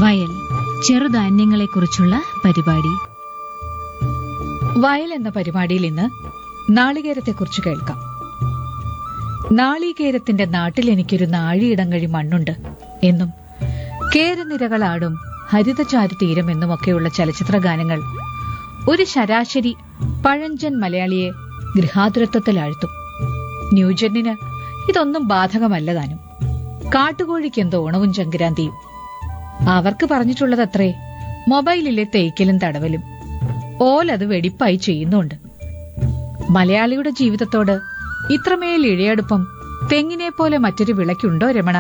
വയൽ ചെറുധാന്യങ്ങളെക്കുറിച്ചുള്ള പരിപാടി വയൽ എന്ന പരിപാടിയിൽ ഇന്ന് നാളികേരത്തെക്കുറിച്ച് കേൾക്കാം നാളികേരത്തിന്റെ നാട്ടിൽ എനിക്കൊരു നാഴിയിടങ്ങഴി മണ്ണുണ്ട് എന്നും കേരനിരകളാടും ഹരിതചാരു തീരം എന്നുമൊക്കെയുള്ള ചലച്ചിത്ര ഗാനങ്ങൾ ഒരു ശരാശരി പഴഞ്ചൻ മലയാളിയെ ഗൃഹാതുരത്വത്തിലാഴ്ത്തും ന്യൂജനിന് ഇതൊന്നും ബാധകമല്ല താനും കാട്ടുകോഴിക്ക് എന്തോ ഓണവും ചങ്കരാന്തിയും അവർക്ക് പറഞ്ഞിട്ടുള്ളതത്രേ മൊബൈലിലെ തേക്കലും തടവലും ഓലത് വെടിപ്പായി ചെയ്യുന്നുണ്ട് മലയാളിയുടെ ജീവിതത്തോട് ഇത്രമേൽ ഇഴയടുപ്പം തെങ്ങിനെ പോലെ മറ്റൊരു വിളയ്ക്കുണ്ടോ രമണ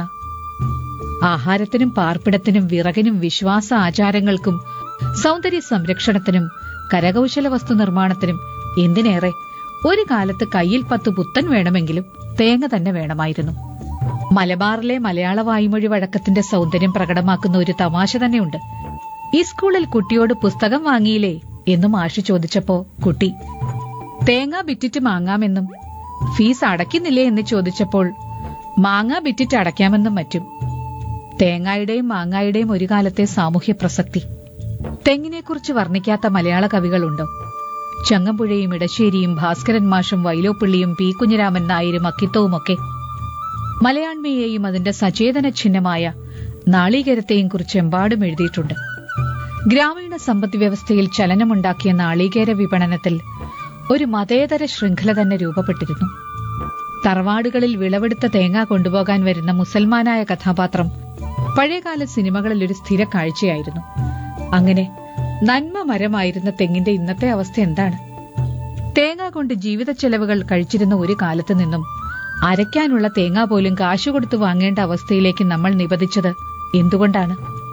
ആഹാരത്തിനും പാർപ്പിടത്തിനും വിറകിനും വിശ്വാസ ആചാരങ്ങൾക്കും സൗന്ദര്യ സംരക്ഷണത്തിനും കരകൗശല വസ്തു നിർമ്മാണത്തിനും എന്തിനേറെ ഒരു കാലത്ത് കയ്യിൽ പത്ത് പുത്തൻ വേണമെങ്കിലും തേങ്ങ തന്നെ വേണമായിരുന്നു മലബാറിലെ മലയാള വായ്മൊഴി വഴക്കത്തിന്റെ സൗന്ദര്യം പ്രകടമാക്കുന്ന ഒരു തമാശ തന്നെയുണ്ട് ഈ സ്കൂളിൽ കുട്ടിയോട് പുസ്തകം വാങ്ങിയില്ലേ എന്നും മാഷി ചോദിച്ചപ്പോ കുട്ടി തേങ്ങ ബിറ്റിറ്റ് മാങ്ങാമെന്നും ഫീസ് അടയ്ക്കുന്നില്ലേ എന്ന് ചോദിച്ചപ്പോൾ മാങ്ങ ബിറ്റിറ്റ് അടയ്ക്കാമെന്നും മറ്റും തേങ്ങായുടെയും മാങ്ങായുടെയും ഒരു കാലത്തെ സാമൂഹ്യ പ്രസക്തി തെങ്ങിനെക്കുറിച്ച് വർണ്ണിക്കാത്ത മലയാള കവികളുണ്ടോ ചങ്ങമ്പുഴയും ഇടശ്ശേരിയും ഭാസ്കരൻ മാഷും വൈലോപ്പിള്ളിയും പി കുഞ്ഞിരാമൻ നായരും അക്കിത്തവുമൊക്കെ മലയാണ്മയെയും അതിന്റെ സചേതന ചിഹ്നമായ നാളീകരത്തെയും കുറിച്ച് എമ്പാടും എഴുതിയിട്ടുണ്ട് ഗ്രാമീണ സമ്പദ് വ്യവസ്ഥയിൽ ചലനമുണ്ടാക്കിയ നാളീകേര വിപണനത്തിൽ ഒരു മതേതര ശൃംഖല തന്നെ രൂപപ്പെട്ടിരുന്നു തറവാടുകളിൽ വിളവെടുത്ത തേങ്ങ കൊണ്ടുപോകാൻ വരുന്ന മുസൽമാനായ കഥാപാത്രം പഴയകാല സിനിമകളിൽ ഒരു സ്ഥിര കാഴ്ചയായിരുന്നു അങ്ങനെ നന്മ മരമായിരുന്ന തെങ്ങിന്റെ ഇന്നത്തെ അവസ്ഥ എന്താണ് തേങ്ങ കൊണ്ട് ജീവിത ചെലവുകൾ കഴിച്ചിരുന്ന ഒരു കാലത്ത് നിന്നും അരയ്ക്കാനുള്ള തേങ്ങ പോലും കാശു കൊടുത്തു വാങ്ങേണ്ട അവസ്ഥയിലേക്ക് നമ്മൾ നിബദിച്ചത് എന്തുകൊണ്ടാണ്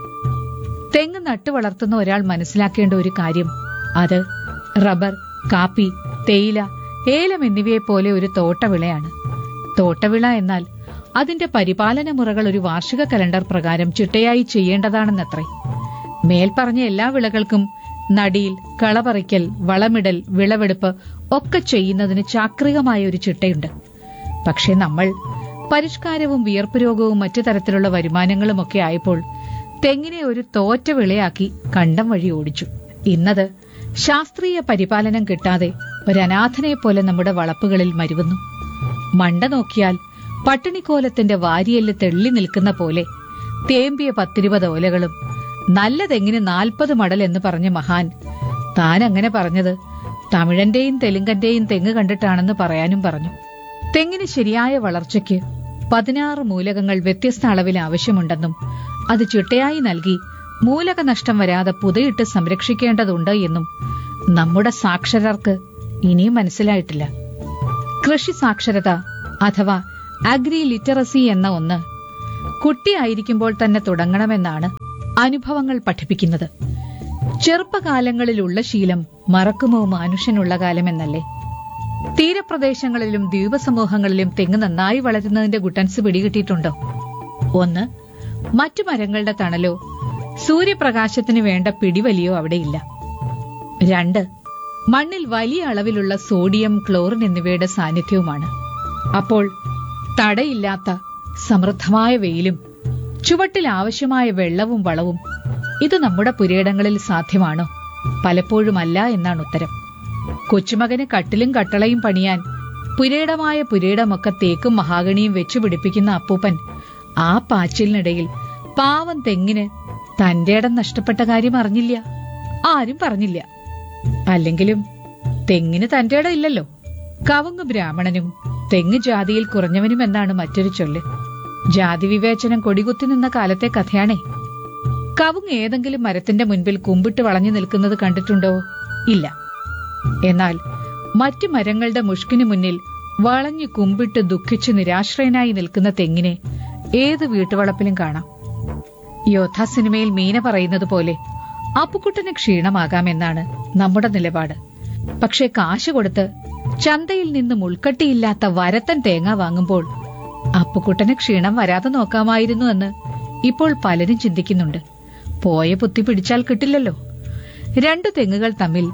തെങ്ങ് നട്ടു വളർത്തുന്ന ഒരാൾ മനസ്സിലാക്കേണ്ട ഒരു കാര്യം അത് റബ്ബർ കാപ്പി തേയില ഏലം എന്നിവയെപ്പോലെ ഒരു തോട്ടവിളയാണ് തോട്ടവിള എന്നാൽ അതിന്റെ പരിപാലന മുറകൾ ഒരു വാർഷിക കലണ്ടർ പ്രകാരം ചിട്ടയായി ചെയ്യേണ്ടതാണെന്നത്രേ മേൽപ്പറഞ്ഞ എല്ലാ വിളകൾക്കും നടിയിൽ കളപറിക്കൽ വളമിടൽ വിളവെടുപ്പ് ഒക്കെ ചെയ്യുന്നതിന് ചാക്രികമായ ഒരു ചിട്ടയുണ്ട് പക്ഷെ നമ്മൾ പരിഷ്കാരവും വിയർപ്പ് രോഗവും മറ്റു തരത്തിലുള്ള വരുമാനങ്ങളും ഒക്കെ ആയപ്പോൾ തെങ്ങിനെ ഒരു തോറ്റ വിളയാക്കി കണ്ടം വഴി ഓടിച്ചു ഇന്നത് ശാസ്ത്രീയ പരിപാലനം കിട്ടാതെ ഒരനാഥനെ പോലെ നമ്മുടെ വളപ്പുകളിൽ മരുവുന്നു മണ്ട നോക്കിയാൽ പട്ടിണിക്കോലത്തിന്റെ വാരിയല് തെള്ളി നിൽക്കുന്ന പോലെ തേമ്പിയ പത്തിരുപത് ഓലകളും നല്ല തെങ്ങിന് നാൽപ്പത് മടൽ എന്ന് പറഞ്ഞ മഹാൻ താൻ അങ്ങനെ പറഞ്ഞത് തമിഴന്റെയും തെലുങ്കന്റെയും തെങ്ങ് കണ്ടിട്ടാണെന്ന് പറയാനും പറഞ്ഞു തെങ്ങിന് ശരിയായ വളർച്ചയ്ക്ക് പതിനാറ് മൂലകങ്ങൾ വ്യത്യസ്ത അളവിൽ ആവശ്യമുണ്ടെന്നും അത് ചിട്ടയായി നൽകി മൂലക നഷ്ടം വരാതെ പുതയിട്ട് സംരക്ഷിക്കേണ്ടതുണ്ട് എന്നും നമ്മുടെ സാക്ഷരർക്ക് ഇനിയും മനസ്സിലായിട്ടില്ല കൃഷി സാക്ഷരത അഥവാ അഗ്രി ലിറ്ററസി എന്ന ഒന്ന് കുട്ടിയായിരിക്കുമ്പോൾ തന്നെ തുടങ്ങണമെന്നാണ് അനുഭവങ്ങൾ പഠിപ്പിക്കുന്നത് ചെറുപ്പകാലങ്ങളിലുള്ള ശീലം മറക്കുമോ മാനുഷ്യനുള്ള കാലമെന്നല്ലേ തീരപ്രദേശങ്ങളിലും ദ്വീപ സമൂഹങ്ങളിലും തെങ്ങ് നന്നായി വളരുന്നതിന്റെ ഗുട്ടൻസ് പിടികിട്ടിയിട്ടുണ്ടോ ഒന്ന് മറ്റു മരങ്ങളുടെ തണലോ സൂര്യപ്രകാശത്തിന് വേണ്ട പിടിവലിയോ അവിടെയില്ല രണ്ട് മണ്ണിൽ വലിയ അളവിലുള്ള സോഡിയം ക്ലോറിൻ എന്നിവയുടെ സാന്നിധ്യവുമാണ് അപ്പോൾ തടയില്ലാത്ത സമൃദ്ധമായ വെയിലും ചുവട്ടിൽ ആവശ്യമായ വെള്ളവും വളവും ഇത് നമ്മുടെ പുരയിടങ്ങളിൽ സാധ്യമാണോ പലപ്പോഴുമല്ല എന്നാണ് ഉത്തരം കൊച്ചുമകന് കട്ടിലും കട്ടളയും പണിയാൻ പുരയിടമായ പുരയിടമൊക്കെ തേക്കും മഹാഗണിയും വെച്ചു പിടിപ്പിക്കുന്ന അപ്പൂപ്പൻ ആ പാച്ചിലിനിടയിൽ പാവം തെങ്ങിന് തന്റെ ഇടം നഷ്ടപ്പെട്ട കാര്യം അറിഞ്ഞില്ല ആരും പറഞ്ഞില്ല അല്ലെങ്കിലും തെങ്ങിന് തന്റെ ഇടം ഇല്ലല്ലോ കവുങ്ങ് ബ്രാഹ്മണനും തെങ്ങ് ജാതിയിൽ കുറഞ്ഞവനും എന്നാണ് മറ്റൊരു ചൊല്ല് ജാതി വിവേചനം കൊടികുത്തി നിന്ന കാലത്തെ കഥയാണേ കവുങ്ങ് ഏതെങ്കിലും മരത്തിന്റെ മുൻപിൽ കുമ്പിട്ട് വളഞ്ഞു നിൽക്കുന്നത് കണ്ടിട്ടുണ്ടോ ഇല്ല എന്നാൽ മറ്റു മരങ്ങളുടെ മുഷ്കിനു മുന്നിൽ വളഞ്ഞു കുമ്പിട്ട് ദുഃഖിച്ച് നിരാശ്രയനായി നിൽക്കുന്ന തെങ്ങിനെ ഏത് വീട്ടുവളപ്പിലും കാണാം യോദ്ധ സിനിമയിൽ മീന പറയുന്നത് പോലെ അപ്പുക്കുട്ടന് ക്ഷീണമാകാമെന്നാണ് നമ്മുടെ നിലപാട് പക്ഷെ കാശ് കൊടുത്ത് ചന്തയിൽ നിന്നും ഉൾക്കട്ടിയില്ലാത്ത വരത്തൻ തേങ്ങ വാങ്ങുമ്പോൾ അപ്പുക്കുട്ടന് ക്ഷീണം വരാതെ നോക്കാമായിരുന്നു എന്ന് ഇപ്പോൾ പലരും ചിന്തിക്കുന്നുണ്ട് പോയ പുത്തി പിടിച്ചാൽ കിട്ടില്ലല്ലോ രണ്ടു തെങ്ങുകൾ തമ്മിൽ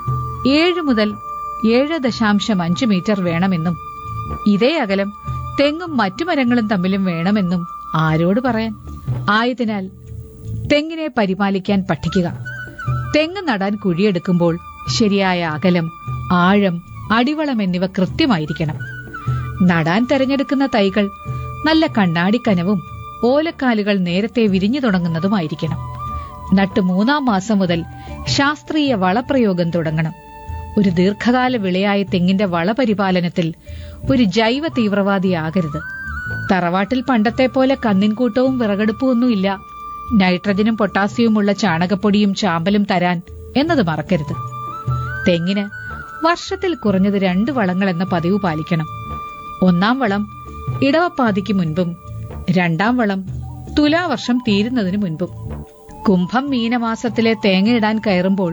ഏഴ് മുതൽ ഏഴ് ദശാംശം അഞ്ച് മീറ്റർ വേണമെന്നും ഇതേ അകലം തെങ്ങും മറ്റു മരങ്ങളും തമ്മിലും വേണമെന്നും ആരോട് പറയാൻ ആയതിനാൽ തെങ്ങിനെ പരിപാലിക്കാൻ പഠിക്കുക തെങ്ങ് നടാൻ കുഴിയെടുക്കുമ്പോൾ ശരിയായ അകലം ആഴം അടിവളം എന്നിവ കൃത്യമായിരിക്കണം നടാൻ തെരഞ്ഞെടുക്കുന്ന തൈകൾ നല്ല കണ്ണാടിക്കനവും ഓലക്കാലുകൾ നേരത്തെ വിരിഞ്ഞു തുടങ്ങുന്നതുമായിരിക്കണം നട്ട് മൂന്നാം മാസം മുതൽ ശാസ്ത്രീയ വളപ്രയോഗം തുടങ്ങണം ഒരു ദീർഘകാല വിളയായ തെങ്ങിന്റെ വളപരിപാലനത്തിൽ ഒരു ജൈവ തീവ്രവാദിയാകരുത് തറവാട്ടിൽ പണ്ടത്തെ പോലെ കന്നിൻകൂട്ടവും വിറകെടുപ്പുമൊന്നുമില്ല നൈട്രജനും പൊട്ടാസ്യവുമുള്ള ചാണകപ്പൊടിയും ചാമ്പലും തരാൻ എന്നത് മറക്കരുത് തെങ്ങിന് വർഷത്തിൽ കുറഞ്ഞത് രണ്ട് വളങ്ങൾ എന്ന പതിവ് പാലിക്കണം ഒന്നാം വളം ഇടവപ്പാതിക്ക് മുൻപും രണ്ടാം വളം തുലാവർഷം തീരുന്നതിന് മുൻപും കുംഭം മീനമാസത്തിലെ തേങ്ങയിടാൻ കയറുമ്പോൾ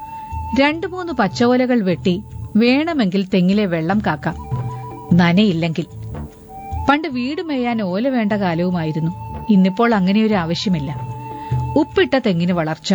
രണ്ടു മൂന്ന് പച്ചോലകൾ വെട്ടി വേണമെങ്കിൽ തെങ്ങിലെ വെള്ളം കാക്കാം നനയില്ലെങ്കിൽ പണ്ട് വീട് മേയാൻ ഓല വേണ്ട കാലവുമായിരുന്നു ഇന്നിപ്പോൾ അങ്ങനെയൊരു ആവശ്യമില്ല ഉപ്പിട്ട തെങ്ങിന് വളർച്ച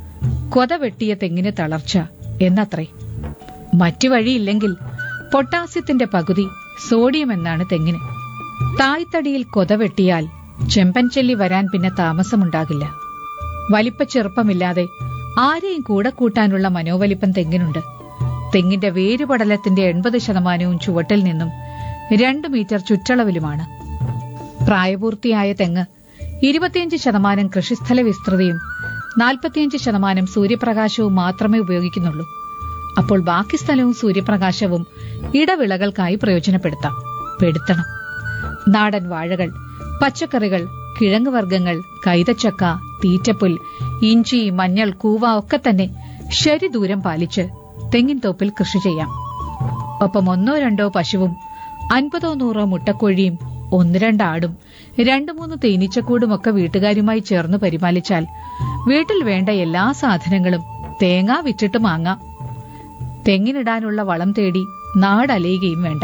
കൊത വെട്ടിയ തെങ്ങിന് തളർച്ച എന്നത്രേ മറ്റു വഴിയില്ലെങ്കിൽ പൊട്ടാസ്യത്തിന്റെ പകുതി സോഡിയം എന്നാണ് തെങ്ങിന് തായ്തടിയിൽ കൊത വെട്ടിയാൽ ചെമ്പൻ ചെല്ലി വരാൻ പിന്നെ താമസമുണ്ടാകില്ല വലിപ്പ ചെറുപ്പമില്ലാതെ ആരെയും കൂടെ കൂട്ടാനുള്ള മനോവലിപ്പം തെങ്ങിനുണ്ട് തെങ്ങിന്റെ വേരുപടലത്തിന്റെ എൺപത് ശതമാനവും ചുവട്ടിൽ നിന്നും രണ്ട് മീറ്റർ ചുറ്റളവിലുമാണ് പ്രായപൂർത്തിയായ തെങ്ങ് ഇരുപത്തിയഞ്ച് ശതമാനം കൃഷിസ്ഥല വിസ്തൃതിയും നാൽപ്പത്തിയഞ്ച് ശതമാനം സൂര്യപ്രകാശവും മാത്രമേ ഉപയോഗിക്കുന്നുള്ളൂ അപ്പോൾ ബാക്കി സ്ഥലവും സൂര്യപ്രകാശവും ഇടവിളകൾക്കായി പ്രയോജനപ്പെടുത്താം പെടുത്തണം നാടൻ വാഴകൾ പച്ചക്കറികൾ കിഴങ്ങുവർഗ്ഗങ്ങൾ കൈതച്ചക്ക തീറ്റപ്പുൽ ഇഞ്ചി മഞ്ഞൾ കൂവ ഒക്കെ തന്നെ ശരി ദൂരം പാലിച്ച് തെങ്ങിൻ തോപ്പിൽ കൃഷി ചെയ്യാം ഒപ്പം ഒന്നോ രണ്ടോ പശുവും അൻപതോ നൂറോ മുട്ടക്കോഴിയും ഒന്ന് രണ്ടാടും രണ്ടു മൂന്ന് തേനീച്ചക്കൂടും ഒക്കെ വീട്ടുകാരുമായി ചേർന്ന് പരിപാലിച്ചാൽ വീട്ടിൽ വേണ്ട എല്ലാ സാധനങ്ങളും തേങ്ങ വിറ്റിട്ട് വാങ്ങാം തെങ്ങിനിടാനുള്ള വളം തേടി നാടലയുകയും വേണ്ട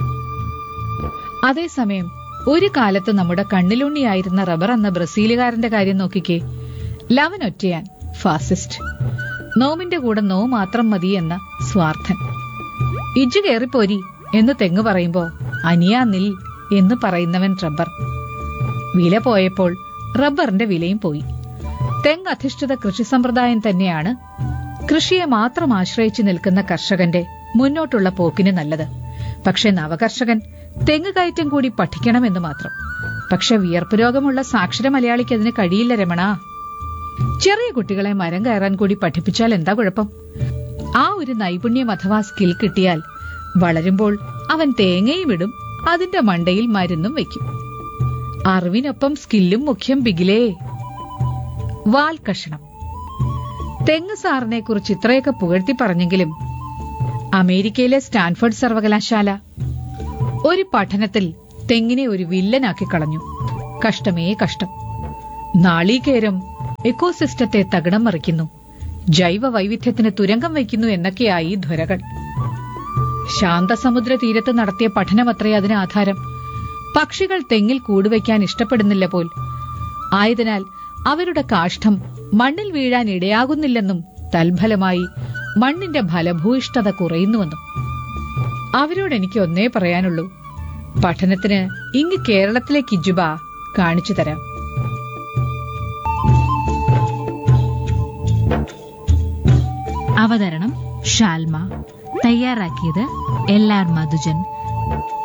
അതേസമയം ഒരു കാലത്ത് നമ്മുടെ കണ്ണിലുണ്ണിയായിരുന്ന റബ്ബർ എന്ന ബ്രസീലുകാരന്റെ കാര്യം നോക്കിക്കേ ലവൻ ഒറ്റയാൻ ഫാസിസ്റ്റ് നോമിന്റെ കൂടെ നോ മാത്രം മതി എന്ന സ്വാർത്ഥൻ ഇജ്ജ് കേറിപ്പോരി എന്ന് തെങ്ങ് പറയുമ്പോ അനിയാ നിൽ എന്ന് പറയുന്നവൻ റബ്ബർ വില പോയപ്പോൾ റബ്ബറിന്റെ വിലയും പോയി തെങ്ങ് അധിഷ്ഠിത കൃഷി സമ്പ്രദായം തന്നെയാണ് കൃഷിയെ മാത്രം ആശ്രയിച്ചു നിൽക്കുന്ന കർഷകന്റെ മുന്നോട്ടുള്ള പോക്കിന് നല്ലത് പക്ഷെ നവകർഷകൻ തെങ്ങ് കയറ്റം കൂടി പഠിക്കണമെന്ന് മാത്രം പക്ഷെ വിയർപ്പ് രോഗമുള്ള സാക്ഷര മലയാളിക്ക് അതിന് കഴിയില്ല രമണ ചെറിയ കുട്ടികളെ മരം കയറാൻ കൂടി പഠിപ്പിച്ചാൽ എന്താ കുഴപ്പം ആ ഒരു നൈപുണ്യം അഥവാ സ്കിൽ കിട്ടിയാൽ വളരുമ്പോൾ അവൻ തേങ്ങയും ഇടും അതിന്റെ മണ്ടയിൽ മരുന്നും വെക്കും അറിവിനൊപ്പം സ്കില്ലും മുഖ്യം ബിഗിലേ വാൽ കഷണം തെങ്ങ് സാറിനെ കുറിച്ച് ഇത്രയൊക്കെ പുകഴ്ത്തി പറഞ്ഞെങ്കിലും അമേരിക്കയിലെ സ്റ്റാൻഫോർഡ് സർവകലാശാല ഒരു പഠനത്തിൽ തെങ്ങിനെ ഒരു വില്ലനാക്കി കളഞ്ഞു കഷ്ടമേ കഷ്ടം നാളീകേരം എക്കോസിസ്റ്റത്തെ തകിടം മറിക്കുന്നു ജൈവ വൈവിധ്യത്തിന് തുരങ്കം വയ്ക്കുന്നു എന്നൊക്കെയായി ധ്വരകൾ ശാന്തസമുദ്ര തീരത്ത് നടത്തിയ പഠനമത്രേ അതിന് ആധാരം പക്ഷികൾ തെങ്ങിൽ കൂടുവയ്ക്കാൻ ഇഷ്ടപ്പെടുന്നില്ല പോൽ ആയതിനാൽ അവരുടെ കാഷ്ഠം മണ്ണിൽ വീഴാൻ ഇടയാകുന്നില്ലെന്നും തൽഫലമായി മണ്ണിന്റെ ഫലഭൂയിഷ്ഠത കുറയുന്നുവെന്നും അവരോട് എനിക്ക് ഒന്നേ പറയാനുള്ളൂ പഠനത്തിന് ഇങ്ങ് കേരളത്തിലെ കിജുബ കാണിച്ചു തരാം അവതരണം ഷാൽമ തയ്യാറാക്കിയത് എൽ ആർ മധുജൻ